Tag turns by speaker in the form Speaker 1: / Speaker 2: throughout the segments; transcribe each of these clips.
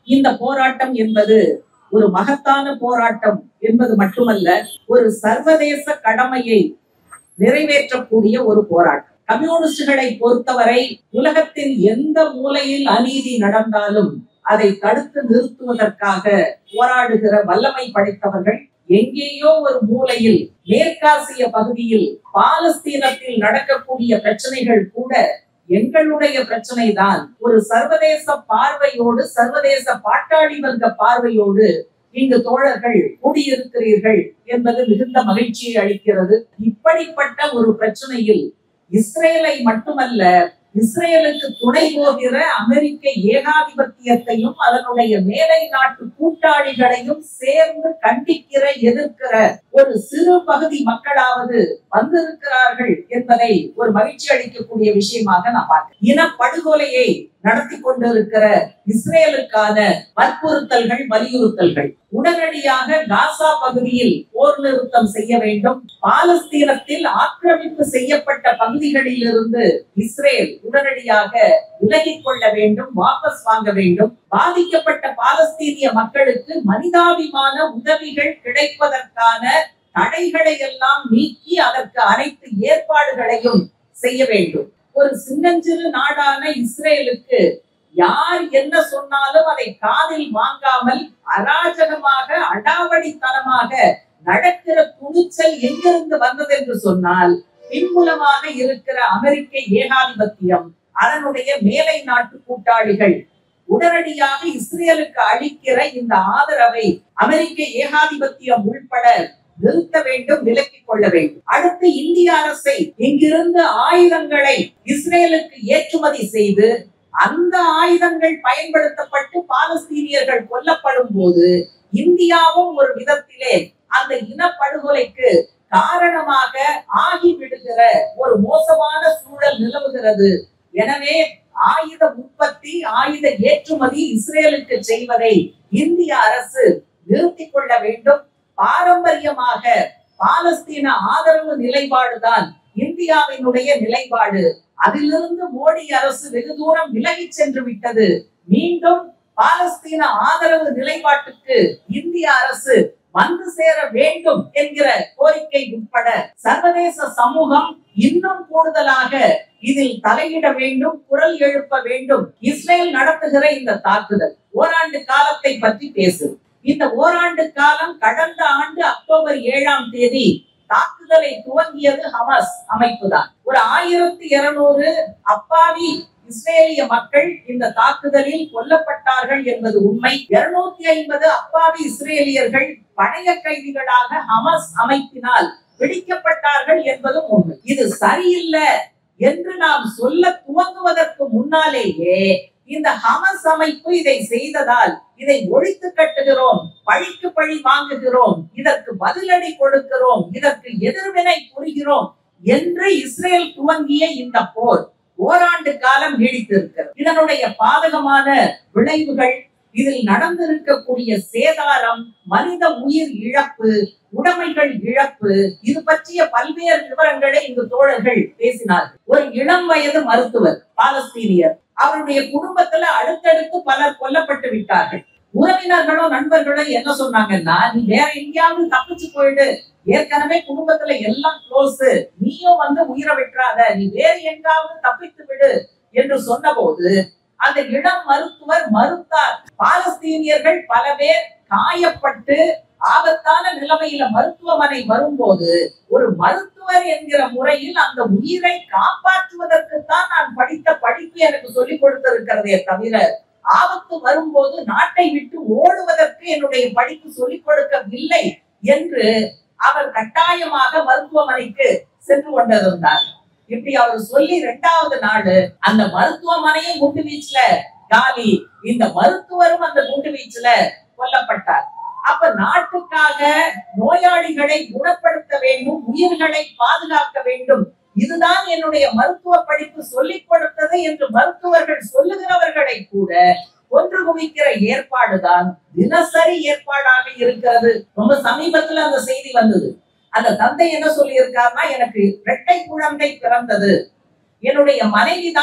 Speaker 1: இந்த போராட்டம் என்பது ஒரு மகத்தான போராட்டம் என்பது மட்டுமல்ல ஒரு சர்வதேச கடமையை நிறைவேற்றக்கூடிய ஒரு போராட்டம் கம்யூனிஸ்டுகளை பொறுத்தவரை உலகத்தின் எந்த மூலையில் அநீதி நடந்தாலும் அதை தடுத்து நிறுத்துவதற்காக போராடுகிற வல்லமை படைத்தவர்கள் எங்கேயோ ஒரு மூலையில் மேற்காசிய பகுதியில் பாலஸ்தீனத்தில் நடக்கக்கூடிய பிரச்சனைகள் கூட எங்களுடைய பிரச்சனை தான் ஒரு சர்வதேச பார்வையோடு சர்வதேச பாட்டாளி வர்க்க பார்வையோடு இங்கு தோழர்கள் கூடியிருக்கிறீர்கள் என்பது மிகுந்த மகிழ்ச்சியை அளிக்கிறது இப்படிப்பட்ட ஒரு பிரச்சனையில் இஸ்ரேலை மட்டுமல்ல இஸ்ரேலுக்கு துணை போகிற அமெரிக்க ஏகாதிபத்தியத்தையும் அதனுடைய மேலை நாட்டு கூட்டாளிகளையும் சேர்ந்து கண்டிக்கிற எதிர்க்கிற ஒரு சிறு பகுதி மக்களாவது வந்திருக்கிறார்கள் என்பதை ஒரு மகிழ்ச்சி அளிக்கக்கூடிய விஷயமாக நான் பார்க்கிறேன் இனப்படுகொலையை நடத்தி கொண்டிருக்கிற இஸ்ரேலுக்கான வற்புறுத்தல்கள் வலியுறுத்தல்கள் உடனடியாக காசா பகுதியில் போர் நிறுத்தம் செய்ய வேண்டும் பாலஸ்தீனத்தில் ஆக்கிரமிப்பு செய்யப்பட்ட பகுதிகளில் இருந்து இஸ்ரேல் உடனடியாக விலகிக் கொள்ள வேண்டும் வாபஸ் வாங்க வேண்டும் பாதிக்கப்பட்ட பாலஸ்தீனிய மக்களுக்கு மனிதாபிமான உதவிகள் கிடைப்பதற்கான தடைகளை எல்லாம் நீக்கி அதற்கு அனைத்து ஏற்பாடுகளையும் செய்ய வேண்டும் ஒரு சின்னஞ்சிறு நாடான இஸ்ரேலுக்கு யார் என்ன சொன்னாலும் அதை காதில் வாங்காமல் அராஜகமாக அடாவடித்தனமாக நடக்கிற துணிச்சல் எங்கிருந்து வந்தது என்று சொன்னால் பின்புலமாக இருக்கிற அமெரிக்க ஏகாதிபத்தியம் அதனுடைய மேலை நாட்டு கூட்டாளிகள் உடனடியாக இஸ்ரேலுக்கு அளிக்கிற இந்த ஆதரவை அமெரிக்க ஏகாதிபத்தியம் உள்பட நிறுத்த வேண்டும் விலக்கிக் கொள்ள வேண்டும் அடுத்து இந்திய அரசை இங்கிருந்து ஆயுதங்களை இஸ்ரேலுக்கு ஏற்றுமதி செய்து அந்த ஆயுதங்கள் பயன்படுத்தப்பட்டு பாலஸ்தீனியர்கள் கொல்லப்படும் போது இந்தியாவும் ஒரு விதத்திலே அந்த இனப்படுகொலைக்கு காரணமாக ஆகிவிடுகிற ஒரு மோசமான சூழல் நிலவுகிறது எனவே ஆயுத உற்பத்தி ஆயுத ஏற்றுமதி இஸ்ரேலுக்கு செய்வதை இந்திய அரசு நிறுத்திக் கொள்ள வேண்டும் பாரம்பரியமாக பாலஸ்தீன ஆதரவு நிலைப்பாடுதான் இந்தியாவினுடைய நிலைப்பாடு அதிலிருந்து மோடி அரசு வெகு தூரம் விலகி சென்று விட்டது மீண்டும் பாலஸ்தீன ஆதரவு நிலைப்பாட்டுக்கு இந்திய அரசு வந்து சேர வேண்டும் என்கிற கோரிக்கை உட்பட சர்வதேச சமூகம் இன்னும் கூடுதலாக இதில் தலையிட வேண்டும் குரல் எழுப்ப வேண்டும் இஸ்ரேல் நடத்துகிற இந்த தாக்குதல் ஓராண்டு காலத்தை பற்றி பேசு இந்த ஓராண்டு காலம் கடந்த ஆண்டு அக்டோபர் ஏழாம் தேதி தாக்குதலை துவங்கியது ஹமாஸ் அமைப்பு தான் ஒரு ஆயிரத்தி இருநூறு அப்பாவி இஸ்ரேலிய மக்கள் இந்த தாக்குதலில் கொல்லப்பட்டார்கள் என்பது உண்மை இருநூத்தி ஐம்பது அப்பாவி இஸ்ரேலியர்கள் பழைய கைதிகளாக ஹமாஸ் அமைப்பினால் பிடிக்கப்பட்டார்கள் என்பதும் உண்மை இது சரியில்லை என்று நாம் சொல்ல துவங்குவதற்கு முன்னாலேயே இந்த ஹமஸ் அமைப்பு இதை செய்ததால் இதை ஒழித்து கட்டுகிறோம் பழிக்கு பழி வாங்குகிறோம் இதற்கு பதிலடி கொடுக்கிறோம் இதற்கு எதிர்வினை புரிகிறோம் என்று இஸ்ரேல் துவங்கிய இந்த போர் ஓராண்டு காலம் நீடித்திருக்கிறது இதனுடைய பாதகமான விளைவுகள் இதில் நடந்திருக்கக்கூடிய சேதாரம் மனித உயிர் இழப்பு உடைமைகள் இழப்பு இது பற்றிய பல்வேறு விவரங்களை இங்கு தோழர்கள் பேசினார்கள் ஒரு இளம் வயது மருத்துவர் பாலஸ்தீனியர் அவருடைய குடும்பத்துல அடுத்தடுத்து பலர் கொல்லப்பட்டு விட்டார்கள் உறவினர்களோ நண்பர்களோ என்ன சொன்னாங்கன்னா நீ வேற எங்கேயாவது தப்பிச்சு போயிடு ஏற்கனவே குடும்பத்துல எல்லாம் க்ளோஸ் நீயும் வந்து உயிரை விட்டுறாத நீ வேற எங்காவது தப்பித்து விடு என்று சொன்னபோது அந்த இளம் மருத்துவர் மறுத்தார் பாலஸ்தீனியர்கள் பல பேர் காயப்பட்டு ஆபத்தான நிலைமையில மருத்துவமனை வரும்போது ஒரு மருத்துவர் என்கிற முறையில் அந்த உயிரை காப்பாற்றுவதற்குத்தான் நான் படித்த படிப்பு எனக்கு சொல்லிக் கொடுத்திருக்கிறதே தவிர ஆபத்து வரும்போது நாட்டை விட்டு ஓடுவதற்கு என்னுடைய படிப்பு சொல்லிக் கொடுக்கவில்லை என்று அவர் கட்டாயமாக மருத்துவமனைக்கு சென்று கொண்டிருந்தார் இப்படி அவர் சொல்லி இரண்டாவது நாள் அந்த மருத்துவமனையும் குண்டு வீச்சுல காலி இந்த மருத்துவரும் அந்த குண்டு வீச்சுல கொல்லப்பட்டார் அப்ப நாட்டுக்காக நோயாளிகளை குணப்படுத்த வேண்டும் உயிர்களை பாதுகாக்க வேண்டும் இதுதான் என்னுடைய மருத்துவ படிப்பு சொல்லிக் கொடுத்தது என்று மருத்துவர்கள் சொல்லுகிறவர்களை கூட ஒன்று குவிக்கிற ஏற்பாடுதான் தினசரி ஏற்பாடாக இருக்கிறது ரொம்ப சமீபத்துல அந்த செய்தி வந்தது அந்த தந்தை என்ன சொல்லி இருக்காருன்னா எனக்கு இரட்டை குழந்தை பிறந்தது என்னுடைய மனைவிதான்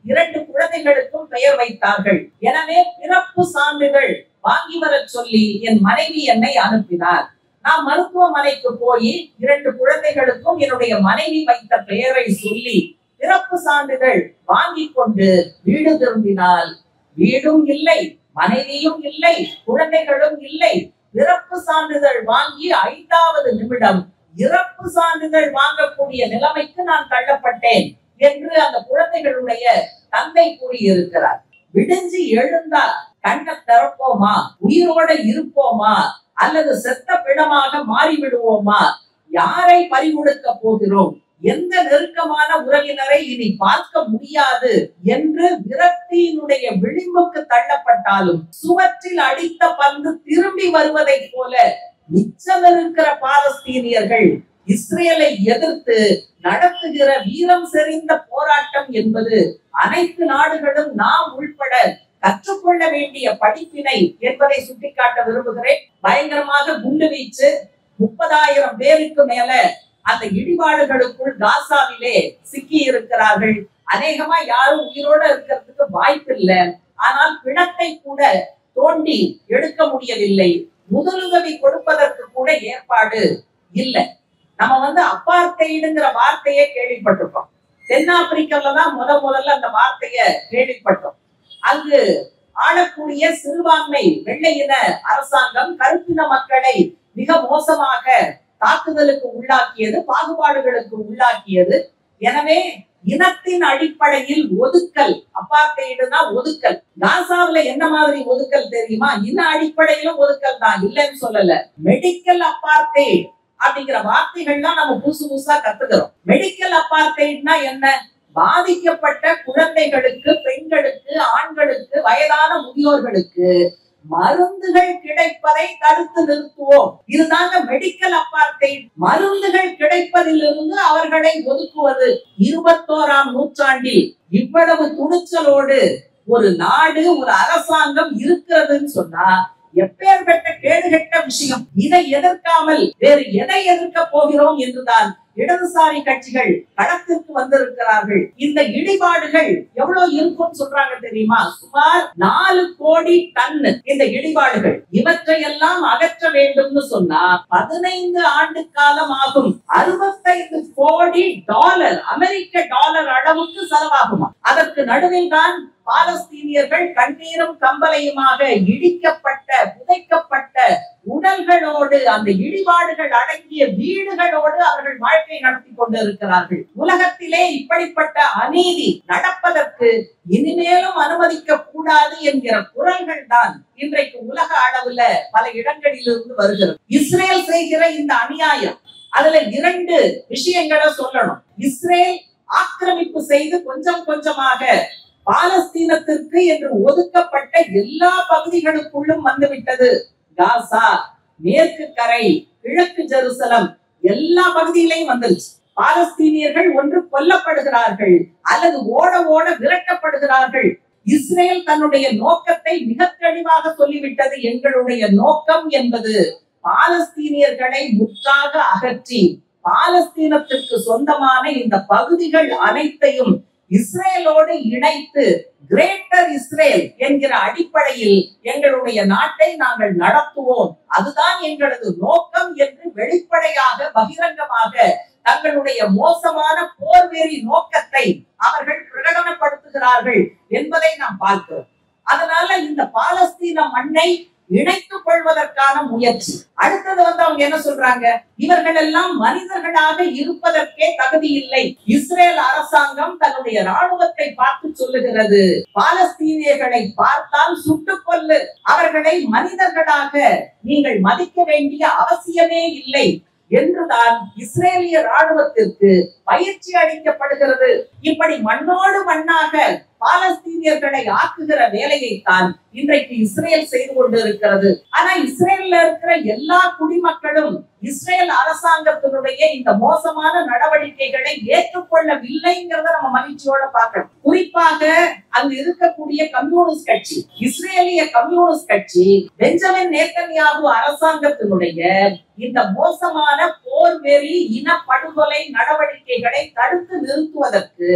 Speaker 1: இரண்டு குழந்தைகளுக்கும் பெயர் வைத்தார்கள் எனவே பிறப்பு சான்றிதழ் வாங்கி வரச் சொல்லி என் மனைவி என்னை அனுப்பினார் நான் மருத்துவமனைக்கு போய் இரண்டு குழந்தைகளுக்கும் என்னுடைய மனைவி வைத்த பெயரை சொல்லி பிறப்பு சான்றிதழ் வாங்கி கொண்டு வீடு திரும்பினால் வீடும் இல்லை மனைவியும் இல்லை குழந்தைகளும் இல்லை பிறப்பு சான்றிதழ் வாங்கி ஐந்தாவது நிமிடம் இறப்பு சான்றிதழ் வாங்கக்கூடிய நிலைமைக்கு நான் தள்ளப்பட்டேன் என்று அந்த குழந்தைகளுடைய தந்தை கூறியிருக்கிறார் விடிஞ்சு எழுந்தா கண்ணை திறப்போமா உயிரோட இருப்போமா அல்லது செத்த பிணமாக மாறிவிடுவோமா யாரை பறிகொடுக்க போகிறோம் எந்த நெருக்கமான உறவினரை இனி பார்க்க முடியாது என்று விரக்தியினுடைய விளிம்புக்கு தள்ளப்பட்டாலும் சுவற்றில் அடித்த பந்து திரும்பி வருவதைப் போல மிச்சம் இருக்கிற பாலஸ்தீனியர்கள் இஸ்ரேலை எதிர்த்து நடத்துகிற வீரம் செறிந்த போராட்டம் என்பது அனைத்து நாடுகளும் நாம் உள்பட கற்றுக்கொள்ள வேண்டிய படிப்பினை என்பதை சுட்டிக்காட்ட விரும்புகிறேன் பயங்கரமாக குண்டு வீச்சு முப்பதாயிரம் பேருக்கு மேல அந்த இடிபாடுகளுக்குள் காசாவிலே சிக்கி இருக்கிறார்கள் அநேகமா யாரும் உயிரோட இருக்கிறதுக்கு வாய்ப்பு இல்லை ஆனால் பிணத்தை கூட தோண்டி எடுக்க முடியவில்லை முதலுதவி கொடுப்பதற்கு கூட ஏற்பாடு இல்லை நம்ம வந்து அப்பார்த்தைடுங்கிற வார்த்தையே கேள்விப்பட்டிருக்கோம் தென்னாப்பிரிக்கால தான் முத முதல்ல அந்த வார்த்தைய கேள்விப்பட்டோம் அங்கு ஆளக்கூடிய சிறுபான்மை வெள்ளையின அரசாங்கம் கருப்பின மக்களை மிக மோசமாக தாக்குதலுக்கு உள்ளாக்கியது பாகுபாடுகளுக்கு உள்ளாக்கியது எனவே இனத்தின் அடிப்படையில் ஒதுக்கல் அப்பார்த்தைடுனா ஒதுக்கல் காசாவுல என்ன மாதிரி ஒதுக்கல் தெரியுமா இன அடிப்படையிலும் ஒதுக்கல் தான் இல்லைன்னு சொல்லல மெடிக்கல் அப்பார்த்தைட் அப்படிங்கிற வார்த்தைகள்லாம் நம்ம புதுசு புதுசா கத்துக்கிறோம் மெடிக்கல் அப்பார்த்தைட்னா என்ன பாதிக்கப்பட்ட குழந்தைகளுக்கு பெண்களுக்கு ஆண்களுக்கு வயதான முதியோர்களுக்கு மருந்துகள் கிடைப்பதை தடுத்து நிறுத்துவோம் இதுதாங்க மெடிக்கல் அப்பார்த்தைட் மருந்துகள் கிடைப்பதிலிருந்து அவர்களை ஒதுக்குவது இருபத்தோராம் நூற்றாண்டில் இவ்வளவு துணிச்சலோடு ஒரு நாடு ஒரு அரசாங்கம் இருக்கிறதுன்னு சொன்னா எப்பேற்பட்ட கேடுகெட்ட விஷயம் இதை எதிர்க்காமல் வேறு எதை எதிர்க்க போகிறோம் என்றுதான் இடதுசாரி கட்சிகள் களத்திற்கு வந்திருக்கிறார்கள் இந்த இடிபாடுகள் எவ்வளவு இருக்கும்னு சொல்றாங்க தெரியுமா சுமார் நாலு கோடி டன் இந்த இடிபாடுகள் இவற்றையெல்லாம் அகற்ற வேண்டும்னு சொன்னா பதினைந்து ஆண்டு காலம் ஆகும் அறுபத்தைந்து கோடி டாலர் அமெரிக்க டாலர் அளவுக்கு செலவாகுமா அதற்கு நடுவில் தான் பாலஸ்தீனியர்கள் கண்ணீரும் கம்பலையுமாக இடிக்கப்பட்ட புதைக்கப்பட்ட உடல்களோடு அந்த இடிபாடுகள் அடங்கிய வீடுகளோடு அவர்கள் வாழ்க்கை நடத்தி கொண்டு இருக்கிறார்கள் உலகத்திலே இப்படிப்பட்ட அநீதி நடப்பதற்கு இனிமேலும் அனுமதிக்க கூடாது என்கிற குரல்கள் தான் இன்றைக்கு உலக அளவுல பல இடங்களிலிருந்து வருகிறது இஸ்ரேல் செய்கிற இந்த அநியாயம் அதுல இரண்டு விஷயங்களை சொல்லணும் இஸ்ரேல் ஆக்கிரமிப்பு செய்து கொஞ்சம் கொஞ்சமாக பாலஸ்தீனத்திற்கு என்று ஒதுக்கப்பட்ட எல்லா பகுதிகளுக்குள்ளும் வந்துவிட்டது காசா மேற்கு கரை கிழக்கு ஜெருசலம் எல்லா பகுதியிலையும் வந்துருச்சு பாலஸ்தீனியர்கள் ஒன்று கொல்லப்படுகிறார்கள் அல்லது ஓட ஓட விரட்டப்படுகிறார்கள் இஸ்ரேல் தன்னுடைய நோக்கத்தை மிக தெளிவாக சொல்லிவிட்டது எங்களுடைய நோக்கம் என்பது பாலஸ்தீனியர்களை முற்றாக அகற்றி பாலஸ்தீனத்திற்கு சொந்தமான இந்த பகுதிகள் அனைத்தையும் இஸ்ரேலோடு இணைத்து கிரேட்டர் இஸ்ரேல் என்கிற அடிப்படையில் எங்களுடைய நாட்டை நாங்கள் நடத்துவோம் அதுதான் எங்களது நோக்கம் என்று வெளிப்படையாக பகிரங்கமாக தங்களுடைய மோசமான போர்வெறி நோக்கத்தை அவர்கள் பிரகடனப்படுத்துகிறார்கள் என்பதை நாம் பார்க்கிறோம் அதனால இந்த பாலஸ்தீன மண்ணை இணைத்துக் கொள்வதற்கான முயற்சி அடுத்தது வந்து அவங்க என்ன சொல்றாங்க இவர்கள் எல்லாம் மனிதர்களாக இருப்பதற்கே தகுதி இல்லை இஸ்ரேல் அரசாங்கம் தன்னுடைய ராணுவத்தை பார்த்து சொல்லுகிறது பாலஸ்தீனியர்களை பார்த்தால் சுட்டுக் கொல்லு அவர்களை மனிதர்களாக நீங்கள் மதிக்க வேண்டிய அவசியமே இல்லை என்றுதான் இஸ்ரேலிய ராணுவத்திற்கு பயிற்சி அளிக்கப்படுகிறது இப்படி மண்ணோடு மண்ணாக பாலஸ்தீனியர்களை ஆக்குகிற வேலையைத்தான் இன்றைக்கு இஸ்ரேல் செய்து கொண்டு இருக்கிறது ஆனா இஸ்ரேல்ல இருக்கிற எல்லா குடிமக்களும் இஸ்ரேல் அரசாங்கத்தினுடைய இந்த மோசமான நடவடிக்கைகளை ஏற்றுக்கொள்ளவில்லைங்கிறத நம்ம மகிழ்ச்சியோட பார்க்கணும் குறிப்பாக அங்கு இருக்கக்கூடிய கம்யூனிஸ்ட் கட்சி இஸ்ரேலிய கம்யூனிஸ்ட் கட்சி பெஞ்சமின் நேத்தன்யாகு அரசாங்கத்தினுடைய இந்த மோசமான போர் வெறி இன படுகொலை நடவடிக்கைகளை தடுத்து நிறுத்துவதற்கு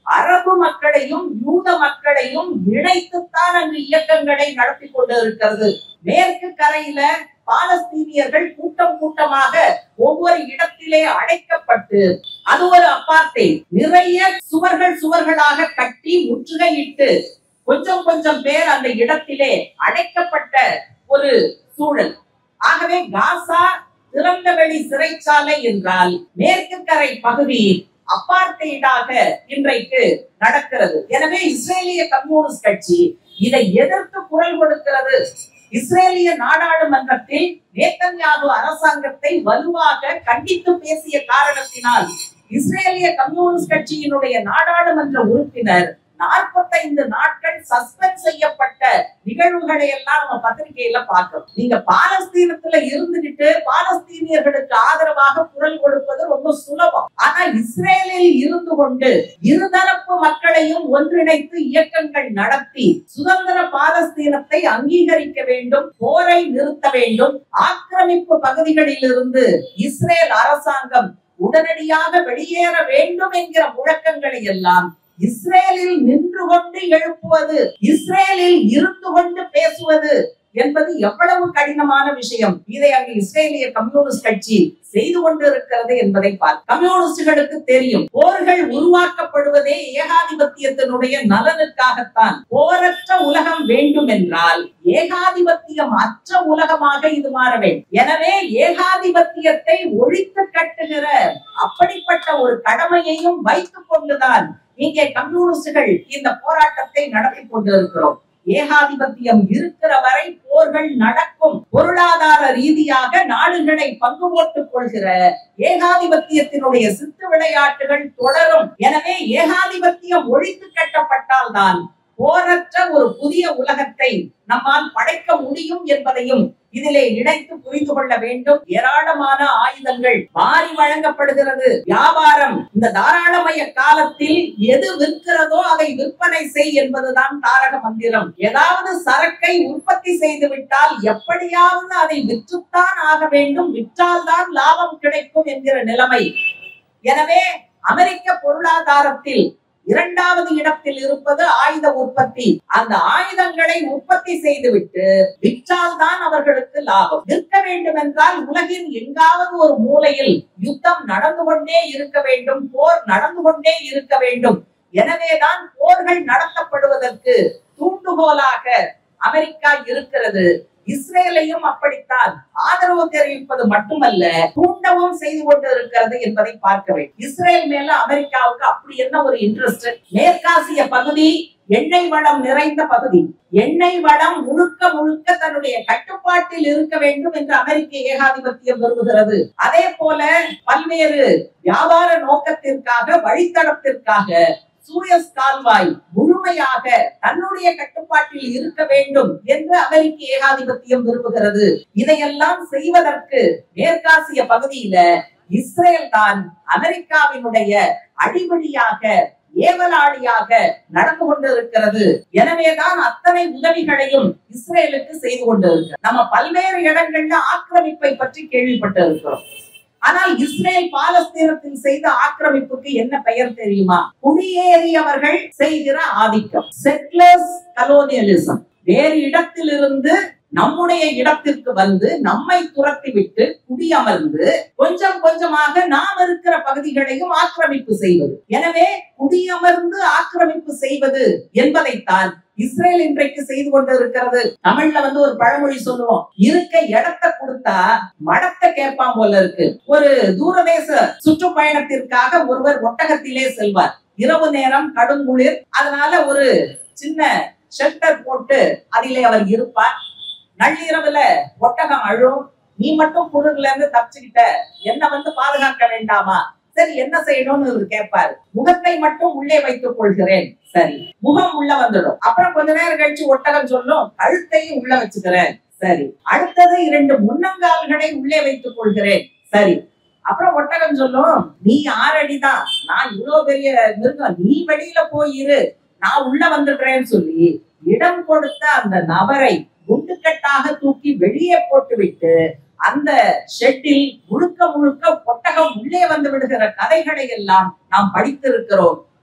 Speaker 1: அரபு மக்களையும் யூத மக்களையும் இணைத்துத்தான் அங்கு இயக்கங்களை நடத்தி கொண்டு இருக்கிறது மேற்கு கரையில பாலஸ்தீனியர்கள் கூட்டம் கூட்டமாக ஒவ்வொரு இடத்திலே அடைக்கப்பட்டு அது ஒரு அப்பார்த்தை நிறைய சுவர்கள் சுவர்களாக கட்டி முற்றுகையிட்டு கொஞ்சம் கொஞ்சம் பேர் அந்த இடத்திலே அடைக்கப்பட்ட ஒரு சூழல் ஆகவே காசா திறந்த வெளி சிறைச்சாலை என்றால் மேற்கு கரை பகுதி அப்பார்த்தைடாக இன்றைக்கு நடக்கிறது எனவே இஸ்ரேலிய கம்யூனிஸ்ட் கட்சி இதை எதிர்த்து குரல் கொடுக்கிறது இஸ்ரேலிய நாடாளுமன்றத்தில் நேத்தன்யாகு அரசாங்கத்தை வலுவாக கண்டித்து பேசிய காரணத்தினால் இஸ்ரேலிய கம்யூனிஸ்ட் கட்சியினுடைய நாடாளுமன்ற உறுப்பினர் நாற்பத்தைந்து நாட்கள் சஸ்பெண்ட் செய்யப்பட்ட நிகழ்வுகளை எல்லாம் நம்ம பத்திரிகையில பார்க்கிறோம் நீங்க பாலஸ்தீனத்துல இருந்துகிட்டு பாலஸ்தீனியர்களுக்கு ஆதரவாக குரல் கொடுப்பது ரொம்ப சுலபம் ஆனா இஸ்ரேலில் இருந்து கொண்டு இருதரப்பு மக்களையும் ஒன்றிணைத்து இயக்கங்கள் நடத்தி சுதந்திர பாலஸ்தீனத்தை அங்கீகரிக்க வேண்டும் போரை நிறுத்த வேண்டும் ஆக்கிரமிப்பு பகுதிகளில் இருந்து இஸ்ரேல் அரசாங்கம் உடனடியாக வெளியேற வேண்டும் என்கிற முழக்கங்களை எல்லாம் இஸ்ரேலில் நின்று கொண்டு எழுப்புவது இஸ்ரேலில் இருந்து கொண்டு பேசுவது என்பது எவ்வளவு கடினமான விஷயம் இதை அங்கு இஸ்ரேலிய கம்யூனிஸ்ட் கட்சி செய்து கொண்டிருக்கிறது என்பதை பார்க்க கம்யூனிஸ்டுகளுக்கு தெரியும் போர்கள் உருவாக்கப்படுவதே ஏகாதிபத்தியத்தினுடைய நலனுக்காகத்தான் போரற்ற உலகம் வேண்டும் என்றால் ஏகாதிபத்தியம் அற்ற உலகமாக இது மாற வேண்டும் எனவே ஏகாதிபத்தியத்தை ஒழித்து கட்டுகிற அப்படிப்பட்ட ஒரு கடமையையும் வைத்துக் கொண்டுதான் இங்கே கம்யூனிஸ்டுகள் இந்த போராட்டத்தை நடத்தி கொண்டிருக்கிறோம் ஏகாதிபத்தியம் இருக்கிற வரை போர்கள் நடக்கும் பொருளாதார ரீதியாக நாடுகளை பங்கு போட்டுக் கொள்கிற ஏகாதிபத்தியத்தினுடைய சித்து விளையாட்டுகள் தொடரும் எனவே ஏகாதிபத்தியம் ஒழித்து கட்டப்பட்டால் தான் போரற்ற ஒரு புதிய உலகத்தை நம்மால் படைக்க முடியும் என்பதையும் இதிலே இணைத்து புரிந்து கொள்ள வேண்டும் ஏராளமான ஆயுதங்கள் மாறி வழங்கப்படுகிறது வியாபாரம் இந்த தாராளமய காலத்தில் எது விற்கிறதோ அதை விற்பனை செய் என்பதுதான் தாரக மந்திரம் ஏதாவது சரக்கை உற்பத்தி செய்து விட்டால் எப்படியாவது அதை விற்றுத்தான் ஆக வேண்டும் விற்றால்தான் லாபம் கிடைக்கும் என்கிற நிலைமை எனவே அமெரிக்க பொருளாதாரத்தில் இரண்டாவது இடத்தில் இருப்பது ஆயுத உற்பத்தி அந்த ஆயுதங்களை உற்பத்தி செய்துவிட்டு விற்றால் தான் அவர்களுக்கு லாபம் விற்க வேண்டும் என்றால் உலகின் எங்காவது ஒரு மூலையில் யுத்தம் நடந்து கொண்டே இருக்க வேண்டும் போர் நடந்து கொண்டே இருக்க வேண்டும் எனவேதான் போர்கள் நடத்தப்படுவதற்கு தூண்டுகோலாக அமெரிக்கா இருக்கிறது இஸ்ரேலையும் அப்படித்தான் ஆதரவு தெரிவிப்பது மட்டுமல்ல தூண்டவும் செய்து கொண்டு இருக்கிறது என்பதை பார்க்க வேண்டும் இஸ்ரேல் மேல அமெரிக்காவுக்கு அப்படி என்ன ஒரு இன்ட்ரெஸ்ட் மேற்காசிய பகுதி எண்ணெய் வளம் நிறைந்த பகுதி எண்ணெய் வளம் முழுக்க முழுக்க தன்னுடைய கட்டுப்பாட்டில் இருக்க வேண்டும் என்று அமெரிக்க ஏகாதிபத்தியம் விரும்புகிறது அதே போல பல்வேறு வியாபார நோக்கத்திற்காக வழித்தடத்திற்காக சூயஸ் கால்வாய் முழுமையாக தன்னுடைய கட்டுப்பாட்டில் இருக்க வேண்டும் என்று அமெரிக்க ஏகாதிபத்தியம் விரும்புகிறது இதையெல்லாம் செய்வதற்கு மேற்காசிய பகுதியில இஸ்ரேல் தான் அமெரிக்காவினுடைய அடிபடியாக ஏவலாளியாக நடந்து கொண்டிருக்கிறது எனவேதான் அத்தனை உதவிகளையும் இஸ்ரேலுக்கு செய்து கொண்டிருக்கிறது நம்ம பல்வேறு இடங்கள்ல ஆக்கிரமிப்பை பற்றி கேள்விப்பட்டு இருக்கிறோம் ஆனால் இஸ்ரேல் பாலஸ்தீனத்தில் செய்த ஆக்கிரமிப்புக்கு என்ன பெயர் தெரியுமா குடியேறியவர்கள் செய்கிற ஆதிக்கம் செட்லர்ஸ் கலோனியலிசம் வேறு இடத்திலிருந்து நம்முடைய இடத்திற்கு வந்து நம்மை துரத்தி விட்டு குடியமர்ந்து கொஞ்சம் கொஞ்சமாக நாம் இருக்கிற பகுதிகளையும் ஆக்கிரமிப்பு செய்வது எனவே குடியமர்ந்து ஆக்கிரமிப்பு செய்வது என்பதைத்தான் இஸ்ரேல் இன்றைக்கு செய்து கொண்டிருக்கிறது தமிழ்ல வந்து ஒரு பழமொழி சொல்லுவோம் இருக்க இடத்தை கொடுத்தா மடத்தை கேட்பான் போல இருக்கு ஒரு தூரதேச சுற்றுப்பயணத்திற்காக ஒருவர் ஒட்டகத்திலே செல்வார் இரவு நேரம் கடுங்குளிர் அதனால ஒரு சின்ன ஷெல்டர் போட்டு அதிலே அவர் இருப்பார் நள்ளிரவுல ஒட்டகம் அழும் நீ மட்டும் குளிர்ல இருந்து தப்பிச்சுக்கிட்ட என்ன வந்து பாதுகாக்க வேண்டாமா சரி என்ன செய்யணும்னு இவர் கேட்பாரு முகத்தை மட்டும் உள்ளே வைத்துக் கொள்கிறேன் சரி முகம் உள்ள வந்துடும் அப்புறம் கொஞ்ச நேரம் கழிச்சு ஒட்டகம் சொல்லும் கழுத்தையும் உள்ள வச்சுக்கிறேன் சரி அடுத்தது இரண்டு முன்னங்கால்களை உள்ளே வைத்துக் கொள்கிறேன் சரி அப்புறம் ஒட்டகம் சொல்லும் நீ ஆறடிதான் நான் இவ்வளவு பெரிய மிருகம் நீ வெளியில போயிரு நான் உள்ள வந்துடுறேன்னு சொல்லி இடம் கொடுத்த அந்த நபரை குண்டுக்கட்டாக தூக்கி வெளியே போட்டுவிட்டு அந்த ஷெட்டில் முழுக்க முழுக்க ஒட்டகம் உள்ளே வந்து விடுகிற கதைகளை எல்லாம் நாம் படித்திருக்கிறோம்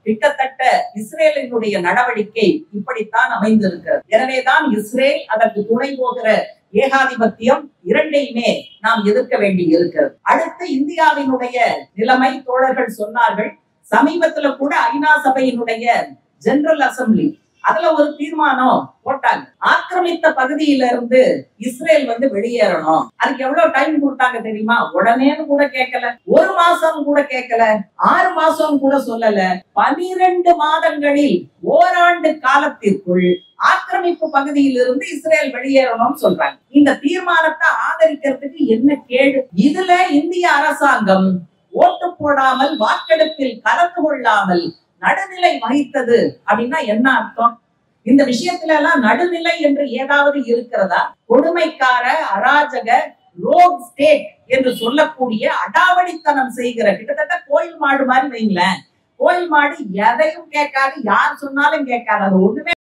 Speaker 1: கிட்டத்தட்ட இஸ்ரேலினுடைய நடவடிக்கை இப்படித்தான் அமைந்திருக்கிறது எனவேதான் இஸ்ரேல் அதற்கு துணை போகிற ஏகாதிபத்தியம் இரண்டையுமே நாம் எதிர்க்க வேண்டி இருக்கிறது அடுத்து இந்தியாவினுடைய நிலைமை தோழர்கள் சொன்னார்கள் சமீபத்துல கூட ஐநா சபையினுடைய ஜெனரல் அசம்பிளி அதுல ஒரு தீர்மானம் போட்டாங்க ஆக்கிரமித்த பகுதியில இருந்து இஸ்ரேல் வந்து வெளியேறணும் அதுக்கு எவ்வளவு டைம் கொடுத்தாங்க தெரியுமா உடனேன்னு கூட கேட்கல ஒரு மாசம் கூட கேட்கல ஆறு மாசம் கூட சொல்லல பனிரெண்டு மாதங்களில் ஓராண்டு காலத்திற்குள் ஆக்கிரமிப்பு பகுதியிலிருந்து இஸ்ரேல் வெளியேறணும்னு சொல்றாங்க இந்த தீர்மானத்தை ஆதரிக்கிறதுக்கு என்ன கேடு இதுல இந்திய அரசாங்கம் ஓட்டு போடாமல் வாக்கெடுப்பில் கலந்து கொள்ளாமல் நடுநிலை வகித்தது அப்படின்னா என்ன அர்த்தம் இந்த விஷயத்துல எல்லாம் நடுநிலை என்று ஏதாவது இருக்கிறதா கொடுமைக்கார அராஜக ரோக் ஸ்டேட் என்று சொல்லக்கூடிய அடாவடித்தனம் செய்கிற கிட்டத்தட்ட கோயில் மாடு மாதிரி வைங்களேன் கோயில் மாடு எதையும் கேட்காது யார் சொன்னாலும் கேட்காது அது ஒண்ணுமே